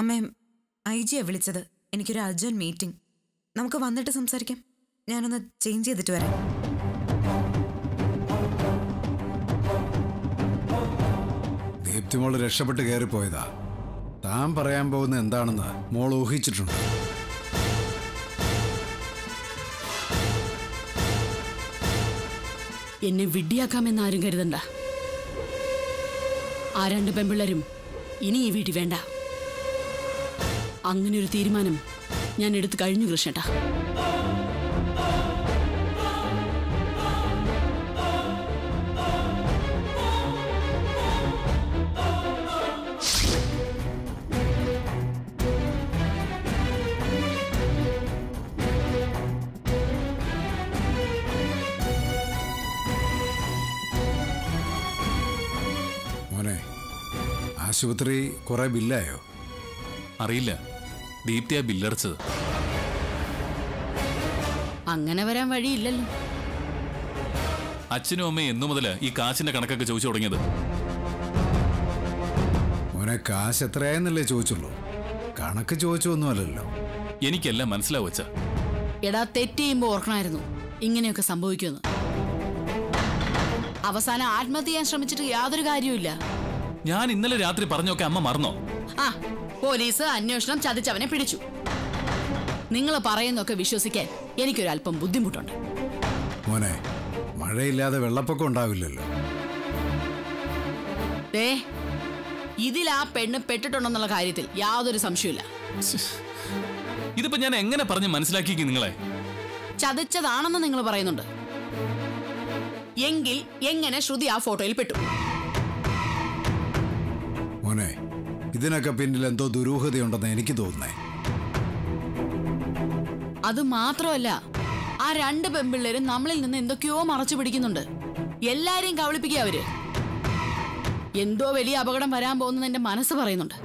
അമ്മേ ഐ ജിയാ വിളിച്ചത് എനിക്കൊരു അർജന്റ് മീറ്റിംഗ് നമുക്ക് വന്നിട്ട് സംസാരിക്കാം ഞാനൊന്ന് ചേഞ്ച് ചെയ്തിട്ട് വരാം ദീപ്തി മോള് രക്ഷപ്പെട്ട് കയറിപ്പോയതാ താൻ പറയാൻ പോകുന്ന എന്താണെന്ന് മോൾ ഊഹിച്ചിട്ടുണ്ട് എന്നെ വിഡ്ഢിയാക്കാമെന്ന് ആരും കരുതണ്ട ആ രണ്ട് പെൺപിള്ളേരും ഇനി ഈ വീട്ടിൽ വേണ്ട അങ്ങനെ ഒരു തീരുമാനം ഞാൻ എടുത്തു കഴിഞ്ഞു കൃഷ്ണേട്ടാ മോനെ ആശുപത്രി കുറെ ബില്ലായോ അറിയില്ല ദീപ്തിയാ ബില്ലടച്ചത് അങ്ങനെ വരാൻ വഴിയില്ലല്ലോ അച്ഛനും അമ്മയും എന്നു മുതല് ഈ കാശിന്റെ കണക്കൊക്കെ ചോദിച്ചു തുടങ്ങിയത് മോനെ കാശ് എത്രയായെന്നല്ലേ ചോദിച്ചുള്ളൂ കണക്ക് ചോദിച്ചു ഒന്നുമല്ലല്ലോ എനിക്കെല്ലാം മനസ്സിലാവും അച്ഛ എടാ തെറ്റ് ചെയ്യുമ്പോ ഓർക്കണമായിരുന്നു ഇങ്ങനെയൊക്കെ സംഭവിക്കുമെന്ന് അവസാനം ആത്മഹത്യ ചെയ്യാൻ ശ്രമിച്ചിട്ട് യാതൊരു കാര്യവുമില്ല ഞാൻ ഇന്നലെ രാത്രി പറഞ്ഞൊക്കെ അമ്മ മറന്നോ ആ പോലീസ് അന്വേഷണം ചതിച്ചവനെ പിടിച്ചു നിങ്ങൾ പറയുന്നൊക്കെ വിശ്വസിക്കാൻ എനിക്കൊരല്പം ബുദ്ധിമുട്ടുണ്ട് മോനെ മഴയില്ലാതെ വെള്ളപ്പൊക്കം ഉണ്ടാവില്ലല്ലോ ദേ ഇതിൽ ആ പെണ്ണ് പെട്ടിട്ടുണ്ടെന്നുള്ള കാര്യത്തിൽ യാതൊരു സംശയമില്ല ഇതിപ്പോ ഞാൻ എങ്ങനെ പറഞ്ഞ് മനസ്സിലാക്കിക്ക് നിങ്ങളെ ചതിച്ചതാണെന്ന് നിങ്ങൾ പറയുന്നുണ്ട് എങ്കിൽ എങ്ങനെ ശ്രുതി ആ ഫോട്ടോയിൽ പെട്ടു മോനെ ഇതിനൊക്കെ പിന്നിൽ എന്തോ ദുരൂഹതയുണ്ടെന്ന് എനിക്ക് തോന്നുന്നേ അത് മാത്രമല്ല ആ രണ്ട് പെൺപിള്ളേരും നമ്മളിൽ നിന്ന് എന്തൊക്കെയോ മറച്ചു പിടിക്കുന്നുണ്ട് എല്ലാരെയും കവളിപ്പിക്കുക അവര് എന്തോ വലിയ അപകടം വരാൻ പോകുന്നത് എന്റെ മനസ്സ് പറയുന്നുണ്ട്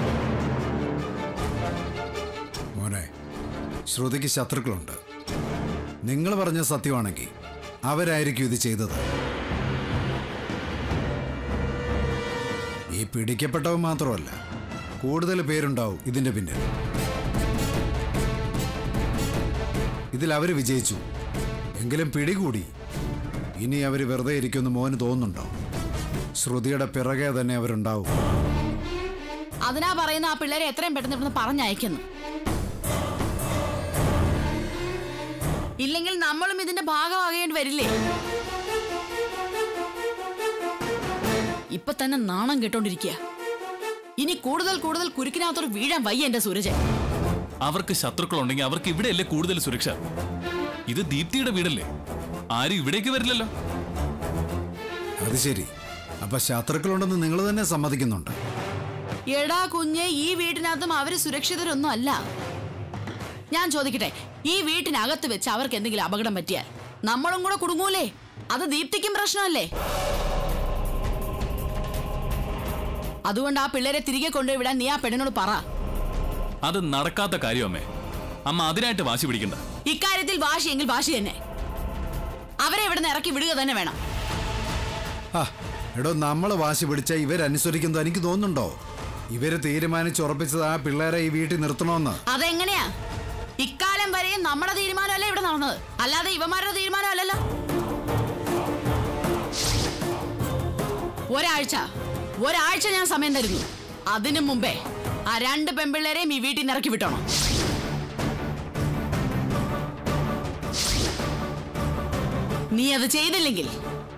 മോനെ ശ്രുതിക്ക് ശത്രുക്കളുണ്ട് നിങ്ങൾ പറഞ്ഞ സത്യമാണെങ്കിൽ അവരായിരിക്കും ഇത് ചെയ്തത് ഈ പിടിക്കപ്പെട്ടവൻ മാത്രമല്ല കൂടുതൽ പേരുണ്ടാവും ഇതിന്റെ പിന്നിൽ ഇതിൽ അവർ വിജയിച്ചു എങ്കിലും പിടികൂടി ഇനി അവർ വെറുതെ ഇരിക്കുമെന്ന് മോന് തോന്നുന്നുണ്ടോ ശ്രുതിയുടെ പിറകെ തന്നെ അവരുണ്ടാവും അതിനാ പറയുന്ന ആ പിള്ളേരെ എത്രയും പെട്ടെന്ന് ഇവിടുന്ന് പറഞ്ഞയക്കുന്നു ഇല്ലെങ്കിൽ നമ്മളും ഇതിന്റെ ഭാഗമാകേണ്ടി വരില്ലേ ഇപ്പൊ തന്നെ നാണം കെട്ടോണ്ടിരിക്കുക ഇനി കൂടുതൽ കൂടുതൽ കുരുക്കിനകത്തോട് വീഴാൻ വയ്യ എന്റെ സൂരജൻ അവർക്ക് ശത്രുക്കളുണ്ടെങ്കിൽ അവർക്ക് ഇവിടെയല്ലേ കൂടുതൽ സുരക്ഷ ഇത് ദീപ്തിയുടെ വീടല്ലേ ആരും ഇവിടേക്ക് വരില്ലല്ലോ അത് ശരി അപ്പൊ ശത്രുക്കളുണ്ടെന്ന് നിങ്ങൾ തന്നെ സമ്മതിക്കുന്നുണ്ട് എടാ കുഞ്ഞെ ഈ വീട്ടിനകത്തും അവര് സുരക്ഷിതരൊന്നും അല്ല ഞാൻ ചോദിക്കട്ടെ ഈ വീട്ടിനകത്ത് വെച്ച് അവർക്ക് എന്തെങ്കിലും അപകടം പറ്റിയാൽ നമ്മളും കൂടെ കുടുങ്ങൂലേ അത് ദീപ്തിക്കും പ്രശ്നമല്ലേ അതുകൊണ്ട് ആ പിള്ളേരെ തിരികെ കൊണ്ടുപോയി വിടാൻ നീ ആ പെണ്ണിനോട് പറ അത് നടക്കാത്ത കാര്യമേ അമ്മ അതിനായിട്ട് വാശി പിടിക്കണ്ട ഇക്കാര്യത്തിൽ വാശിയെങ്കിൽ വാശി തന്നെ അവരെ ഇവിടുന്ന് ഇറക്കി വിടുക തന്നെ വേണം ആ എടോ നമ്മൾ വാശി പിടിച്ച ഇവരനുസരിക്കുന്നത് എനിക്ക് തോന്നുന്നുണ്ടോ ഇവര് തീരുമാനിച്ചുറപ്പിച്ചത് ആ പിള്ളേരെ ഈ വീട്ടിൽ നിർത്തണമെന്ന് അതെങ്ങനെയാ ഇക്കാലം വരെയും നമ്മുടെ തീരുമാനമല്ലേ ഇവിടെ നടന്നത് അല്ലാതെ ഇവന്മാരുടെ തീരുമാനമല്ലല്ലോ ഒരാഴ്ച ഒരാഴ്ച ഞാൻ സമയം തരുന്നു അതിനു മുമ്പേ ആ രണ്ട് പെൺപിള്ളേരെയും ഈ വീട്ടിൽ നിന്ന് ഇറക്കി വിട്ടോണം നീ അത് ചെയ്തില്ലെങ്കിൽ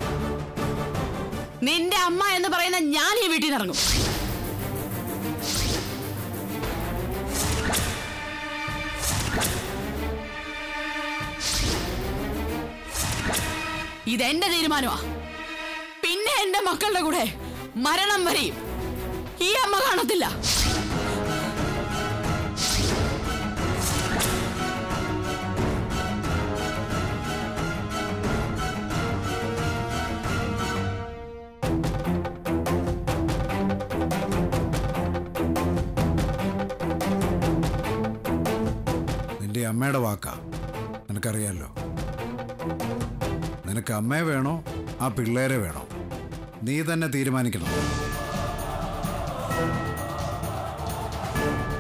നിന്റെ അമ്മ എന്ന് പറയുന്ന ഞാൻ ഈ വീട്ടിൽ നിന്ന് ഇറങ്ങും ഇതെന്റെ തീരുമാനമാ പിന്നെ എന്റെ മക്കളുടെ കൂടെ മരണം വരെയും ഈ അമ്മ കാണത്തില്ല നിന്റെ അമ്മയുടെ വാക്കാ നിനക്കറിയാലോ നിനക്ക് അമ്മയെ വേണോ ആ പിള്ളേരെ വേണോ നീ തന്നെ തീരുമാനിക്കണം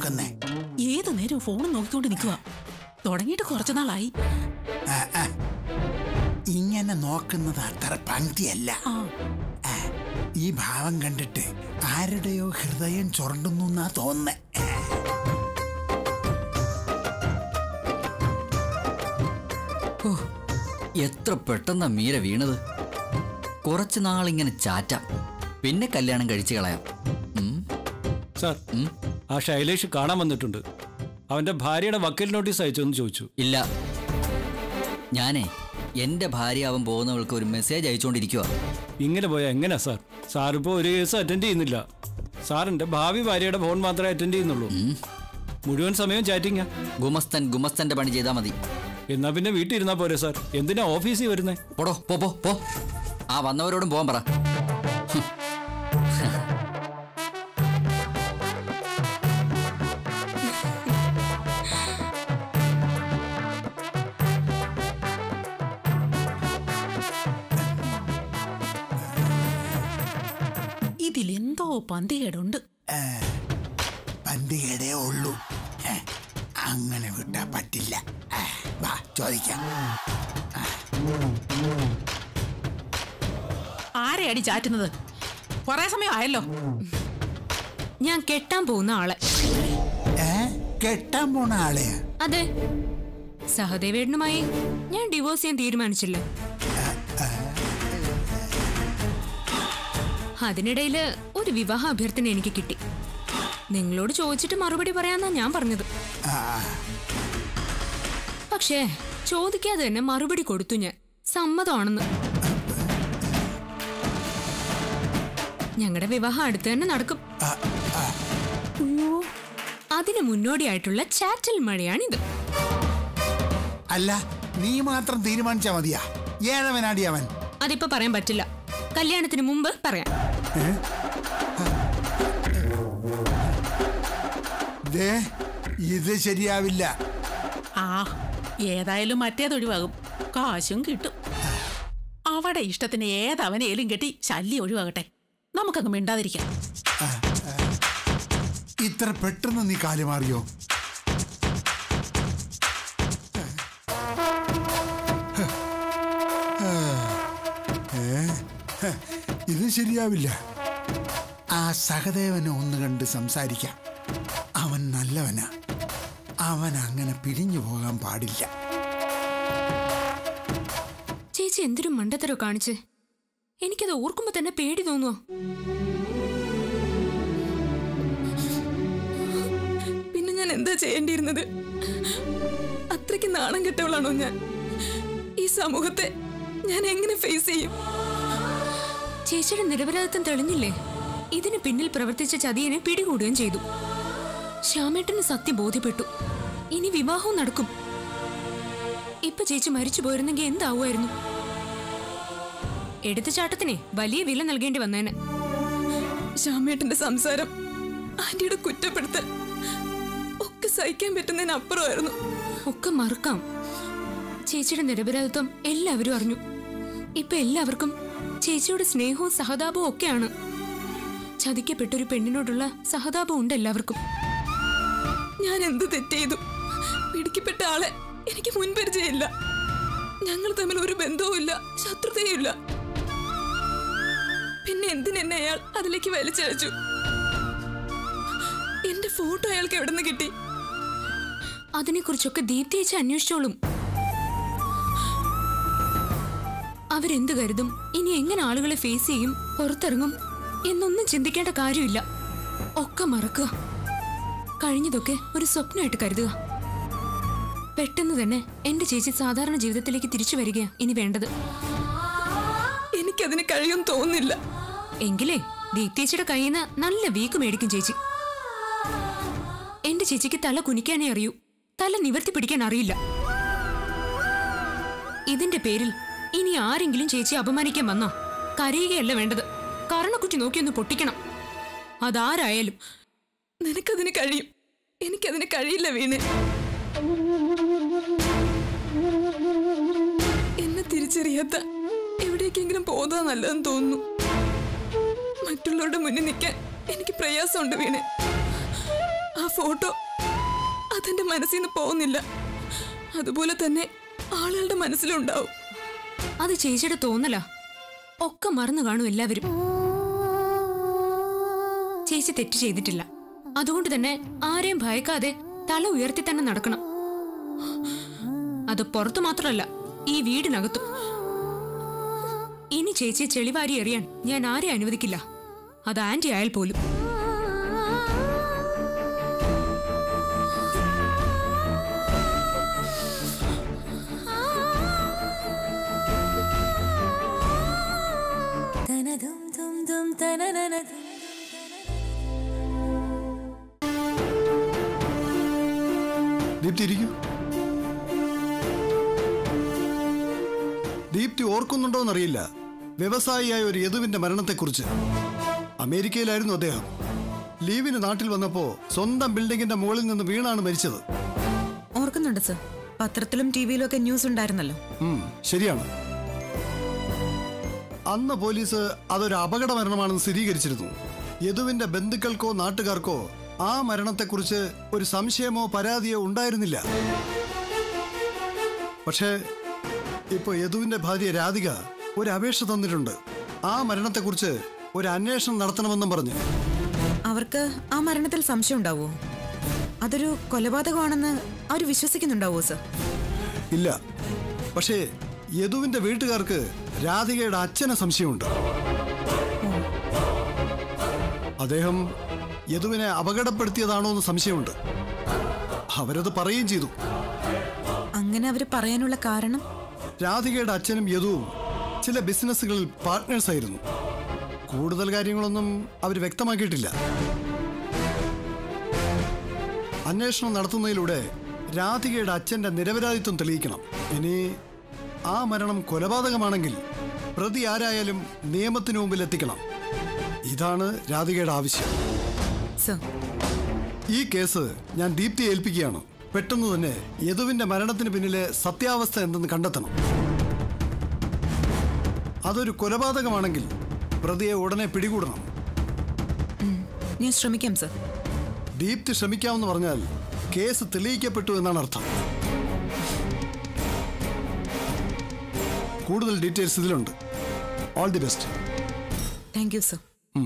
നോക്കുന്നേ ഏത് നേരവും ഫോൺ നോക്കിക്കൊണ്ട് നിൽക്കുക തുടങ്ങിയിട്ട് കുറച്ചു നാളായി ആ, ആ. ഇങ്ങനെ നോക്കുന്നത് അത്ര പങ്ക്തിയല്ല ആ ആ, ഈ ഭാവം കണ്ടിട്ട് ആരുടെയോ ഹൃദയം ചുരണ്ടുന്നു എന്നാ തോന്നുന്നേ ഓ, എത്ര പെട്ടെന്നാ മീര വീണത് കുറച്ചു നാളിങ്ങനെ ചാറ്റാം പിന്നെ കല്യാണം കഴിച്ചു കളയാം ഉം, സാർ ഉം. ആ ശൈലേഷ് കാണാൻ വന്നിട്ടുണ്ട് അവന്റെ ഭാര്യയുടെ വക്കീൽ നോട്ടീസ് അയച്ചോന്ന് ചോദിച്ചു ഇല്ല ഞാനേ എന്റെ ഭാര്യ അവൻ പോകുന്നവൾക്ക് ഒരു മെസ്സേജ് അയച്ചുകൊണ്ടിരിക്കുക ഇങ്ങനെ പോയാൽ എങ്ങനെയാ സാർ സാർ ഇപ്പോൾ ഒരു കേസ് അറ്റൻഡ് ചെയ്യുന്നില്ല സാറിന്റെ ഭാവി ഭാര്യയുടെ ഫോൺ മാത്രമേ അറ്റൻഡ് ചെയ്യുന്നുള്ളൂ മുഴുവൻ സമയം ചാറ്റിങ്ങാ ഗുമസ്തൻ ഗുമസ്തന്റെ പണി ചെയ്താൽ മതി എന്നാ പിന്നെ വീട്ടിൽ ഇരുന്നാ പോരെ സാർ എന്തിനാ ഓഫീസിൽ വരുന്നേ പോടോ പോ പോ പോ ആ വന്നവരോടും പോകാൻ പറ ഇതിലെന്തോ പന്തികേടുണ്ട് പന്തികേടേ ഉള്ളൂ ഏ, അങ്ങനെ വിട്ടാ പറ്റില്ല ഏ, വാ ചോദിക്കാം ആരെയാടി ചാറ്റുന്നത് കൊറേ സമയം ആയല്ലോ ഞാൻ കെട്ടാൻ പോകുന്ന ആളെ ഏ കെട്ടാൻ പോണ ആളെയാ അതെ സഹദേവേട്ടനുമായി ഞാൻ ഡിവോഴ്സ് ചെയ്യാൻ തീരുമാനിച്ചില്ല അതിനിടയില് ഒരു വിവാഹ അഭ്യർത്ഥന എനിക്ക് കിട്ടി നിങ്ങളോട് ചോദിച്ചിട്ട് മറുപടി പറയാന്നാ ഞാൻ പറഞ്ഞത് ആ, പക്ഷേ ചോദിക്കാതെ തന്നെ മറുപടി കൊടുത്തു ഞാൻ സമ്മതമാണെന്ന് ഞങ്ങളുടെ വിവാഹം അടുത്ത് തന്നെ നടക്കും അയ്യോ, അതിന് മുന്നോടിയായിട്ടുള്ള ചാറ്റൽ മഴയാണിത് അല്ല നീ മാത്രം തീരുമാനിച്ചാ മതിയാ ഏഴവനാടി അവൻ അതിപ്പോ പറയാൻ പറ്റില്ല കല്യാണത്തിന് മുമ്പ് പറയാം ദേ ഇത് ശരിയാവില്ല ആ ഏതായാലും മറ്റേത് ഒഴിവാകും കാശും കിട്ടും അവിടെ ഇഷ്ടത്തിന് ഏതവനേലും കെട്ടി ശല്യം ഒഴിവാകട്ടെ നമുക്കങ്ങ് മിണ്ടാതിരിക്കാം ഇത്ര പെട്ടെന്ന് നീ കാലു മാറിയോ ഏ? ഇത് ശരിയാവില്ല ആ സഹദേവനെ ഒന്ന് കണ്ട് സംസാരിക്കാം അവൻ നല്ലവനാ അവൻ അങ്ങനെ പിരിഞ്ഞു പോകാൻ പാടില്ല ചേച്ചി എന്തൊരു മണ്ടത്തരോ കാണിച്ച് എനിക്കത് ഓർക്കുമ്പോ തന്നെ പേടി തോന്നുവോ പിന്നെ ഞാൻ എന്താ ചെയ്യേണ്ടിയിരുന്നത് അത്രയ്ക്ക് നാണം കെട്ടവളാണോ ഞാൻ ഈ സമൂഹത്തെ ഞാൻ എങ്ങനെ ഫേസ് ചെയ്യും ചേച്ചിയുടെ നിരപരാധിത്വം തെളിഞ്ഞില്ലേ ഇതിന് പിന്നിൽ പ്രവർത്തിച്ച ചതിയനെ പിടികൂടുകയും ചെയ്തു ശ്യാമേട്ടന് സത്യം ബോധ്യപ്പെട്ടു ഇനി വിവാഹവും നടക്കും ഇപ്പൊ ചേച്ചി മരിച്ചു പോയിരുന്നെങ്കിൽ എന്താവുമായിരുന്നു എടുത്തുചാട്ടത്തിനെ വലിയ വില നൽകേണ്ടി വന്നേനെ ശ്യാമേട്ടന്റെ സംസാരം ആന്റിയുടെ കുറ്റപ്പെടുത്തൽ ഒക്കെ സഹിക്കാൻ പറ്റുന്നതിനപ്പുറമായിരുന്നു ഒക്കെ മറക്കാം ചേച്ചിയുടെ നിരപരാധിത്വം എല്ലാവരും അറിഞ്ഞു ഇപ്പൊ എല്ലാവർക്കും ചേച്ചിയുടെ സ്നേഹവും സഹതാപവും ഒക്കെയാണ് ചതിക്കപ്പെട്ടൊരു പെണ്ണിനോടുള്ള സഹതാപം ഉണ്ട് എല്ലാവർക്കും ഞാൻ എന്ത് തെറ്റ് ചെയ്തു പിടിക്കപ്പെട്ട ആളെ എനിക്ക് മുൻപരിചയമില്ല ഞങ്ങൾ തമ്മിൽ ഒരു ബന്ധവുമില്ല ശത്രുതയുമില്ല പിന്നെ എന്തിനെന്നെ അയാൾ അതിലേക്ക് വലിച്ചഴച്ചു എന്റെ ഫോട്ടോ അയാൾക്ക് എവിടെ നിന്ന് കിട്ടി അതിനെക്കുറിച്ചൊക്കെ ദീപ്തിയച്ച് അന്വേഷിച്ചോളും അവരെന്ത് കരുതും ഇനി എങ്ങനെ ആളുകളെ ഫേസ് ചെയ്യും പുറത്തിറങ്ങും എന്നൊന്നും ചിന്തിക്കേണ്ട കാര്യമില്ല ഒക്കെ മറക്കുക കഴിഞ്ഞതൊക്കെ ഒരു സ്വപ്നമായിട്ട് കരുതുക പെട്ടെന്ന് തന്നെ എന്റെ ചേച്ചി സാധാരണ ജീവിതത്തിലേക്ക് തിരിച്ചു വരികയാ ഇനി വേണ്ടത് എനിക്കതിന് കഴിയും തോന്നുന്നില്ല എങ്കിലേ ദീപ്തേച്ചിയുടെ കയ്യിൽ നിന്ന് നല്ല വീക്ക് മേടിക്കും ചേച്ചി എന്റെ ചേച്ചിക്ക് തല കുനിക്കാനേ അറിയൂ തല നിവർത്തി പിടിക്കാൻ അറിയില്ല ഇതിന്റെ പേരിൽ ഇനി ആരെങ്കിലും ചേച്ചി അപമാനിക്കാൻ വന്നോ കരയുകയല്ല വേണ്ടത് കരണക്കുറ്റി നോക്കി ഒന്ന് പൊട്ടിക്കണം അതാരായാലും നിനക്കതിന് കഴിയും എനിക്കതിന് കഴിയില്ല വീണ് എന്നെ തിരിച്ചറിയാത്ത എവിടേക്കെങ്കിലും പോതാ നല്ലതെന്ന് തോന്നുന്നു മറ്റുള്ളവരുടെ മുന്നിൽ നിൽക്കാൻ എനിക്ക് പ്രയാസമുണ്ട് വീണ് ആ ഫോട്ടോ അതെന്റെ മനസ്സിൽ നിന്ന് പോകുന്നില്ല അതുപോലെ തന്നെ ആളുകളുടെ മനസ്സിലുണ്ടാവും അത് ചേച്ചിയുടെ തോന്നലാ ഒക്കെ മറന്നു കാണും എല്ലാവരും ചേച്ചി തെറ്റ് ചെയ്തിട്ടില്ല അതുകൊണ്ട് തന്നെ ആരെയും ഭയക്കാതെ തല ഉയർത്തി തന്നെ നടക്കണം അത് പുറത്തു മാത്രമല്ല ഈ വീടിനകത്തും ഇനി ചേച്ചിയെ ചെളിവാരി എറിയാൻ ഞാൻ ആരെ അനുവദിക്കില്ല അത് ആന്റി ആയാൽ പോലും ദീപ്തി ഇരിക്കൂ ദീപ്തി ഓർക്കുന്നുണ്ടോന്നറിയില്ല വ്യവസായിയായ ഒരു യദുവിന്റെ മരണത്തെക്കുറിച്ച് അമേരിക്കയിലായിരുന്നു അദ്ദേഹം ലീവിന് നാട്ടിൽ വന്നപ്പോ സ്വന്തം ബിൽഡിങ്ങിന്റെ മുകളിൽ നിന്ന് വീണാണ് മരിച്ചത് ഓർക്കുന്നുണ്ട് സർ പത്രത്തിലും ടി വിയിലും ഒക്കെ ന്യൂസ് ഉണ്ടായിരുന്നല്ലോ ഉം, ശരിയാണ് അന്ന് പോലീസ് അതൊരു അപകട മരണമാണെന്ന് സ്ഥിരീകരിച്ചിരുന്നു യദുവിന്റെ ബന്ധുക്കൾക്കോ നാട്ടുകാർക്കോ ആ മരണത്തെക്കുറിച്ച് ഒരു സംശയമോ പരാതിയോ ഉണ്ടായിരുന്നില്ല പക്ഷേ ഇപ്പൊ യദുവിന്റെ ഭാര്യ രാധിക ഒരു അപേക്ഷ തന്നിട്ടുണ്ട് ആ മരണത്തെക്കുറിച്ച് ഒരു അന്വേഷണം നടത്തണമെന്നും പറഞ്ഞ് അവർക്ക് ആ മരണത്തിൽ സംശയം ഉണ്ടാവോ അതൊരു കൊലപാതകമാണെന്ന് അവർ വിശ്വസിക്കുന്നുണ്ടാവോ സർ ഇല്ല പക്ഷേ യദുവിന്റെ വീട്ടുകാർക്ക് രാധികയുടെ അച്ഛന് സംശയമുണ്ട് അദ്ദേഹം യദുവിനെ അപകടപ്പെടുത്തിയതാണോ എന്ന് സംശയമുണ്ട് അവരത് പറയുകയും ചെയ്തു അങ്ങനെ അവർ പറയാനുള്ള കാരണം രാധികയുടെ അച്ഛനും യദുവും ചില ബിസിനസ്സുകളിൽ പാർട്ട്നേഴ്സ് ആയിരുന്നു കൂടുതൽ കാര്യങ്ങളൊന്നും അവർ വ്യക്തമാക്കിയിട്ടില്ല അന്വേഷണം നടത്തുന്നതിലൂടെ രാധികയുടെ അച്ഛന്റെ നിരപരാധിത്വം തെളിയിക്കണം ഇനി ആ മരണം കൊലപാതകമാണെങ്കിൽ പ്രതി ആരായാലും നിയമത്തിനു മുമ്പിൽ എത്തിക്കണം ഇതാണ് രാധികയുടെ ആവശ്യം സർ ഈ കേസ് ഞാൻ ദീപ്തിയെ ഏൽപ്പിക്കുകയാണ് പെട്ടെന്ന് തന്നെ യദുവിന്റെ മരണത്തിന് പിന്നിലെ സത്യാവസ്ഥ എന്തെന്ന് കണ്ടെത്തണം അതൊരു കൊലപാതകമാണെങ്കിൽ പ്രതിയെ ഉടനെ പിടികൂടണം ഞാൻ ശ്രമിക്കാം സർ ദീപ്തി ശ്രമിക്കാമെന്ന് പറഞ്ഞാൽ കേസ് തെളിയിക്കപ്പെട്ടു എന്നാണ് അർത്ഥം കൂടുതൽ ഡീറ്റെയിൽസ് ഇതിലുണ്ട് all the best thank you sir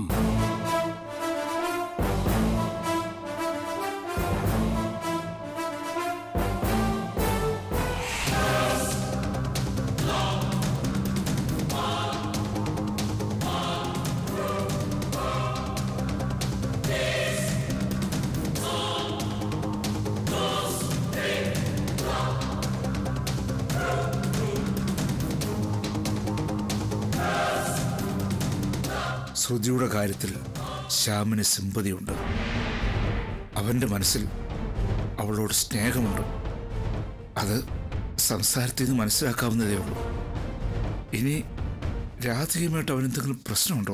ശ്രുതിയുടെ കാര്യത്തിൽ ശ്യാമിന് സിമ്പതിയുണ്ട് അവൻ്റെ മനസ്സിൽ അവളോട് സ്നേഹമുണ്ട് അത് സംസാരത്തിൽ നിന്ന് മനസ്സിലാക്കാവുന്നതേ ഉള്ളൂ ഇനി രാധികയുമായിട്ട് അവനെന്തെങ്കിലും പ്രശ്നമുണ്ടോ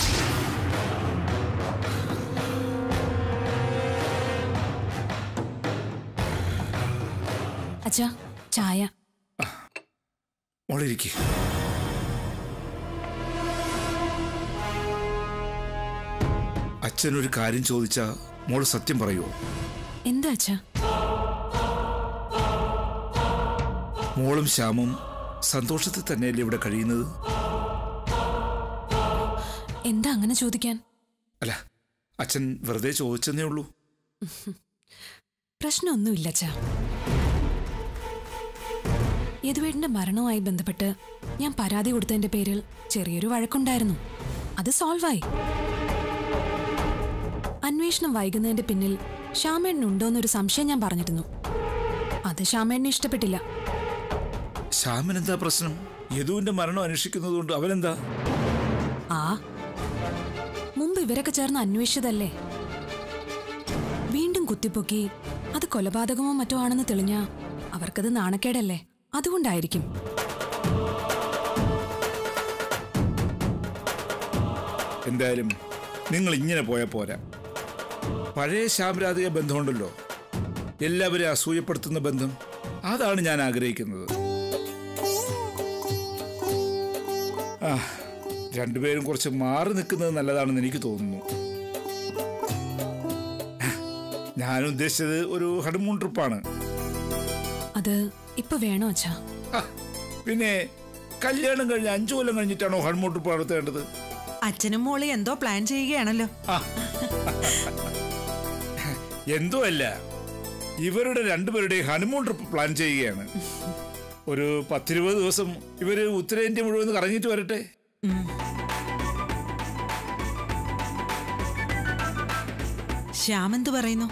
അച്ഛാ ചായ മോളിരിക്കേ അച്ഛനൊരു കാര്യം ചോദിച്ചാ മോള് സത്യം പറയുമോ എന്താ അച്ഛാ മോളും ശ്യാമും സന്തോഷത്തിൽ തന്നെയല്ലേ ഇവിടെ കഴിയുന്നത് എന്താ അങ്ങനെ ചോദിക്കാൻ അല്ല അച്ഛൻ വെറുതെ ചോദിച്ചെന്നേ ഉള്ളൂ പ്രശ്നമൊന്നുമില്ല അച്ഛാ യദുവേട്ടന്റെ മരണവുമായി ബന്ധപ്പെട്ട് ഞാൻ പരാതി കൊടുത്തതിന്റെ പേരിൽ ചെറിയൊരു വഴക്കുണ്ടായിരുന്നു അത് സോൾവായി അന്വേഷണം വൈകുന്നതിന്റെ പിന്നിൽ ശ്യാമേണ്ണുണ്ടോന്നൊരു സംശയം ഞാൻ പറഞ്ഞിരുന്നു അത് ശ്യാമേണ്ണന് ഇഷ്ടപ്പെട്ടില്ല ശ്യാമൻ എന്താ പ്രശ്നം യദുവിന്റെ മരണം അന്വേഷിക്കുന്നത് കൊണ്ട് അവനെന്താ ആ മുമ്പ് ഇവരൊക്കെ ചേർന്ന് അന്വേഷിച്ചതല്ലേ വീണ്ടും കുത്തിപ്പൊക്കി അത് കൊലപാതകമോ മറ്റോ ആണെന്ന് തെളിഞ്ഞ അവർക്കത് നാണക്കേടല്ലേ അതുകൊണ്ടായിരിക്കും എന്തായാലും നിങ്ങൾ ഇങ്ങനെ പോയാൽ പോരാ പഴയ ശ്യാമരാധിക ബന്ധമുണ്ടല്ലോ എല്ലാവരെയും അസൂയപ്പെടുത്തുന്ന ബന്ധം അതാണ് ഞാൻ ആഗ്രഹിക്കുന്നത് ആ രണ്ടുപേരും കുറച്ച് മാറി നിൽക്കുന്നത് നല്ലതാണെന്ന് എനിക്ക് തോന്നുന്നു ഞാൻ ഉദ്ദേശിച്ചത് ഒരു ഹണിമൂൺ ട്രിപ്പാണ് അത് ഇപ്പൊ വേണോ അച്ഛാ പിന്നെ കല്യാണം കഴിഞ്ഞ് അഞ്ചു കൊല്ലം കഴിഞ്ഞിട്ടാണോ ഹണിമൂൺ ട്രിപ്പ് നടത്തേണ്ടത് അച്ഛനും മോളി എന്തോ പ്ലാൻ ചെയ്യുകയാണല്ലോ എന്തോ അല്ല ഇവരുടെ രണ്ടുപേരുടെയും ഹണിമൂൺ ട്രിപ്പ് പ്ലാൻ ചെയ്യുകയാണ് ഒരു പത്തിരുപത് ദിവസം ഇവര് ഉത്തരേന്ത്യ മുഴുവൻ കറങ്ങിയിട്ട് വരട്ടെ ശ്യാം എന്ത് പറയുന്നു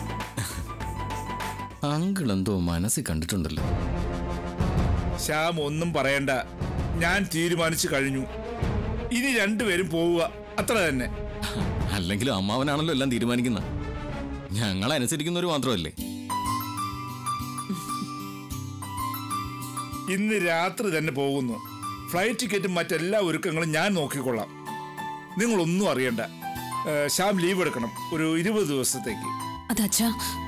അങ്കിൾ എന്തോ മനസ്സിൽ കണ്ടിട്ടുണ്ടല്ലോ ശ്യാം ഒന്നും പറയണ്ട ഞാൻ തീരുമാനിച്ചു കഴിഞ്ഞു ഇനി രണ്ടുപേരും പോവുക അത്ര തന്നെ അല്ലെങ്കിലും അമ്മാവനാണല്ലോ എല്ലാം തീരുമാനിക്കുന്ന ഞങ്ങൾ അനുസരിക്കുന്നവർ മാത്രമല്ലേ ഇന്ന് രാത്രി തന്നെ പോകുന്നു ഫ്ലൈറ്റ് ടിക്കറ്റും മറ്റെല്ലാ ഒരുക്കങ്ങളും ഞാൻ നോക്കിക്കൊള്ളാം നിങ്ങളൊന്നും അറിയണ്ട ഏ, ശ്യാം ലീവ് എടുക്കണം ഒരു ഇരുപത് ദിവസത്തേക്ക് അത് അച്ഛാ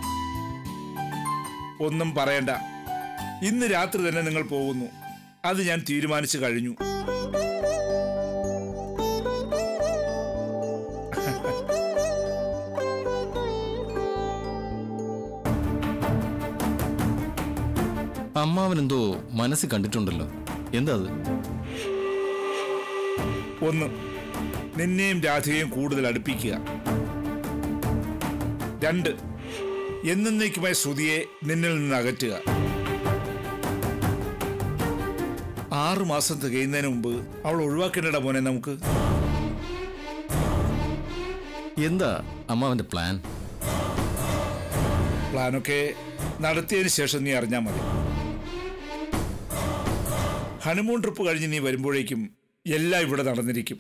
ഒന്നും പറയണ്ട ഇന്ന് രാത്രി തന്നെ നിങ്ങൾ പോകുന്നു അത് ഞാൻ തീരുമാനിച്ചു കഴിഞ്ഞു അമ്മാവൻ എന്തോ മനസ്സിൽ കണ്ടിട്ടുണ്ടല്ലോ എന്താ അത് ഒന്ന് നിന്നെയും രാധയെയും കൂടുതൽ അടുപ്പിക്കുക രണ്ട് എന്നേക്കുമായി ശ്രുതിയെ നിന്നിൽ നിന്ന് അകറ്റുക ആറു മാസം തികയുന്നതിന് മുമ്പ് അവൾ ഒഴിവാക്കേണ്ടട മോനെ നമുക്ക് എന്താ അമ്മാവന്റെ പ്ലാൻ പ്ലാനൊക്കെ നടത്തിയതിന് ശേഷം നീ അറിഞ്ഞാൽ മതി ഹണിമൂൺ ട്രിപ്പ് കഴിഞ്ഞ് നീ വരുമ്പോഴേക്കും എല്ലാം ഇവിടെ നടന്നിരിക്കും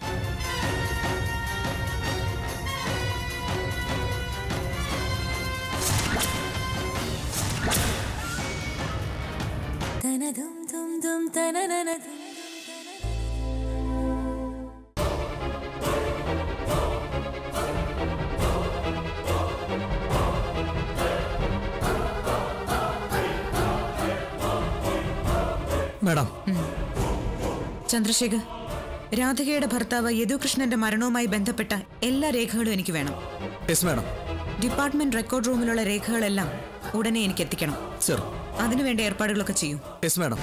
മാഡം ചന്ദ്രശേഖർ രാധികയുടെ ഭർത്താവ് യദുകൃഷ്ണന്റെ മരണവുമായി ബന്ധപ്പെട്ട എല്ലാ രേഖകളും എനിക്ക് വേണം യെസ് മാഡം ഡിപ്പാർട്ട്മെന്റ് റെക്കോർഡ് റൂമിലുള്ള രേഖകളെല്ലാം ഉടനെ എനിക്ക് എത്തിക്കണം സർ അതിനുവേണ്ട ഏർപ്പാടുകളൊക്കെ ചെയ്യൂ യെസ് മാഡം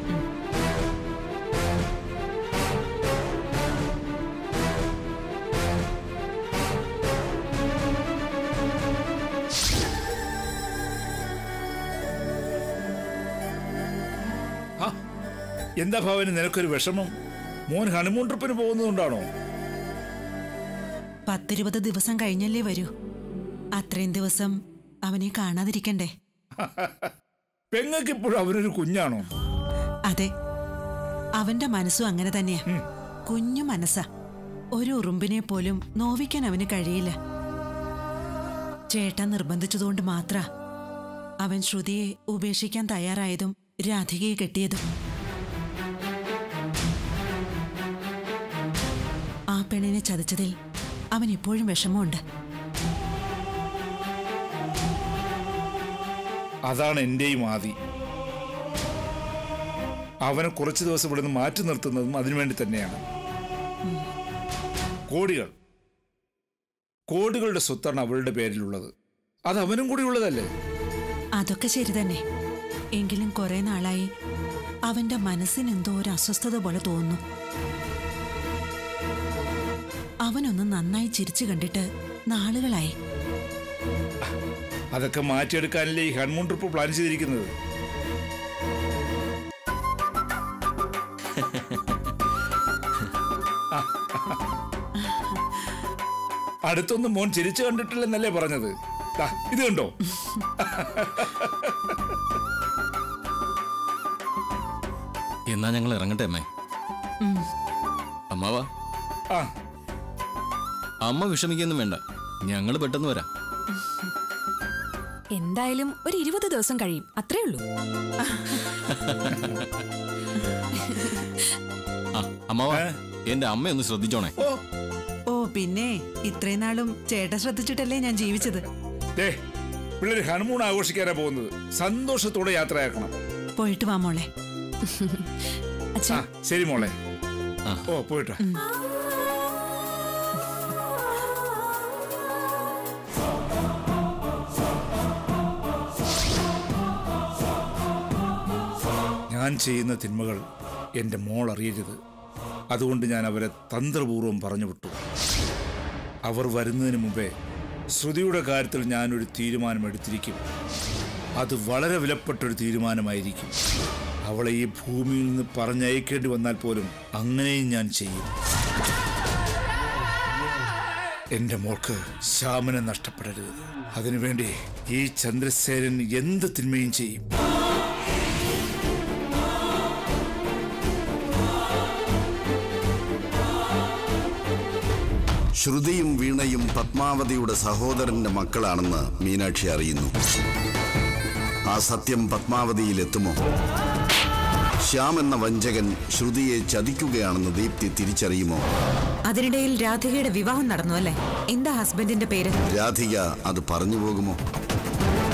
ആ, എന്താ ഭവന് നിനക്കൊരു വിഷമം മോൻ ഹണിമൂൺ ട്രിപ്പിന് പോകുന്നതുകൊണ്ടാണോ പത്തിരുപത് ദിവസം കഴിഞ്ഞല്ലേ വരൂ അത്രയും ദിവസം അവനെ കാണാതിരിക്കണ്ടേ പെങ്ങക്ക് ഇപ്പോഴും അവനൊരു കുഞ്ഞാണോ അതെ അവന്റെ മനസ്സും അങ്ങനെ തന്നെയാ കുഞ്ഞു മനസ്സാ ഒരു ഉറുമ്പിനെ പോലും നോവിക്കാൻ അവന് കഴിയില്ല ചേട്ടൻ നിർബന്ധിച്ചതുകൊണ്ട് മാത്ര അവൻ ശ്രുതിയെ ഉപേക്ഷിക്കാൻ തയ്യാറായതും രാധികയെ കെട്ടിയതും ആ പെണ്ണിനെ ചതിച്ചതിൽ അവൻ ഇപ്പോഴും വിഷമമുണ്ട് അതാണ് എന്റെയും ആദി അവനെ കുറച്ചു ദിവസം ഇവിടുന്ന് മാറ്റി നിർത്തുന്നതും അതിനുവേണ്ടി തന്നെയാണ് കോടികൾ കോടികളുടെ സ്വത്താണ് അവളുടെ പേരിലുള്ളത് അത് അവനും കൂടി ഉള്ളതല്ലേ അതൊക്കെ ശരി തന്നെ എങ്കിലും കുറെ നാളായി അവന്റെ മനസ്സിന് എന്തോ ഒരു അസ്വസ്ഥത പോലെ തോന്നുന്നു അവനൊന്ന് നന്നായി ചിരിച്ചു കണ്ടിട്ട് നാളുകളായി അതൊക്കെ മാറ്റിയെടുക്കാനല്ലേ ഈ ഹൺമൂൺ ട്രിപ്പ് പ്ലാൻ ചെയ്തിരിക്കുന്നത് അടുത്തൊന്നും മോൻ ചിരിച്ചു കണ്ടിട്ടില്ലെന്നല്ലേ പറഞ്ഞത് ദാ, ഇത് കണ്ടോ എന്നാ ഞങ്ങൾ ഇറങ്ങട്ടെ അമ്മേ ഉം. അമ്മാവാ ആ അമ്മ വിഷമിക്കൊന്നും വേണ്ട ഞങ്ങൾ പെട്ടെന്ന് വരാം എന്തായാലും ഒരു ഇരുപത് ദിവസം കഴിയും അത്രേ ഉള്ളൂ ആ അമ്മാവാ എന്റെ അമ്മയൊന്ന് ശ്രദ്ധിച്ചോണേ ഓ പിന്നെ ഇത്രയും നാളും ചേട്ടൻ ശ്രദ്ധിച്ചിട്ടല്ലേ ഞാൻ ജീവിച്ചത് ദേ പിള്ളേര് ഹൺമൂൺ ആഘോഷിക്കാനാ പോകുന്നത് സന്തോഷത്തോടെ യാത്രയാക്കണം പോയിട്ട് വാ മോളെ ആ ശരി മോളെ ഓ പോയിട്ടോ ഞാൻ ചെയ്യുന്ന തിന്മകൾ എൻ്റെ മോൾ അറിയരുത് അതുകൊണ്ട് ഞാൻ അവരെ തന്ത്രപൂർവ്വം പറഞ്ഞു വിട്ടു അവർ വരുന്നതിന് മുമ്പേ ശ്രുതിയുടെ കാര്യത്തിൽ ഞാനൊരു തീരുമാനമെടുത്തിരിക്കും അത് വളരെ വിലപ്പെട്ടൊരു തീരുമാനമായിരിക്കും അവളെ ഈ ഭൂമിയിൽ നിന്ന് പറഞ്ഞയക്കേണ്ടി വന്നാൽ പോലും അങ്ങനെയും ഞാൻ ചെയ്യും എന്റെ മോൾക്ക് ശ്യാമനെ നഷ്ടപ്പെടരുത് അതിനുവേണ്ടി ഈ ചന്ദ്രസേനൻ എന്ത് തിന്മയും ചെയ്യും ശ്രുതിയും വീണയും പത്മാവതിയുടെ സഹോദരന്റെ മക്കളാണെന്ന് മീനാക്ഷി അറിയുന്നു ആ സത്യം പത്മാവതിയിലെത്തുമോ ശ്യാം എന്ന വഞ്ചകൻ ശ്രുതിയെ ചതിക്കുകയാണെന്ന് ദീപ്തി തിരിച്ചറിയുമോ അതിനിടയിൽ രാധികയുടെ വിവാഹം നടന്നു അല്ലേ എന്താ ഹസ്ബൻഡിന്റെ പേര് രാധിക അത് പറഞ്ഞു പോകുമോ